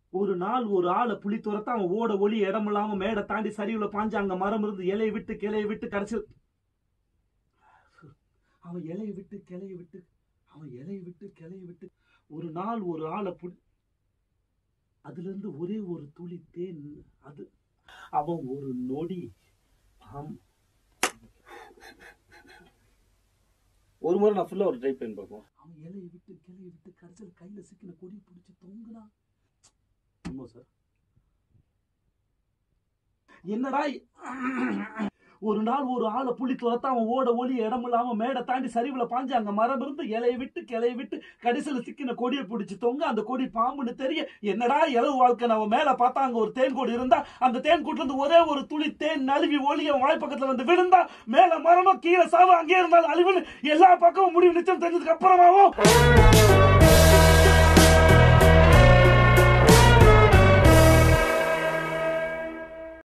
ஒரு நாள் ஒரு ஆளை புலி துரத்த அவன் ஓட ஒளி இடம் இல்லாம மேடை தாண்டி சரிவுல பாஞ்சு அங்க மரம் இருந்து இலையை விட்டு கிளையை விட்டு கடைசி அவன் இலையை விட்டு கிளையை விட்டு அவன் இலையை விட்டு கிளையை விட்டு ஒரு நாள் ஒரு ஆளை புலி அதுல இருந்து ஒரே ஒரு துளி தேன் அது அவன் ஒரு நொடி ஆம். ஒரு முறை நான் ஃபுல்லா ஒரு ட்ரை பண்ணி பார்ப்போம் அவன் இலையை விட்டு கிளையை விட்டு கடைசியில் கையில சிக்கின கொடி பிடிச்சி தொங்குனா ஆமா சார் என்னடா இ- ஒரு நாள் ஒரு ஆளை புலி துரத்த அவன் ஓட ஒளி இடம் இல்லாம மேடை தாண்டி சரிவுல பாஞ்சு அங்க மரம் இருந்து இலையை விட்டு கிளையை விட்டு கடைசியில் சிக்கின கொடியை பிடிச்சி தொங்க அந்த கொடி பாம்புன்னு தெரிய என்னடா இளவு வாழ்க்கை நம்ம மேல பார்த்தா அங்க ஒரு தேன் கொடி இருந்தா அந்த தேன் கூட்டுல இருந்து ஒரே ஒரு துளி தேன் நழுவி ஒளி அவன் வாய்ப்பக்கத்துல வந்து விழுந்தா மேல மரணம் கீழே சாவு அங்கே இருந்தாலும் அழிவுன்னு எல்லா பக்கமும் முடிவு நிச்சயம் தெரிஞ்சதுக்கு அப்புறமாவும்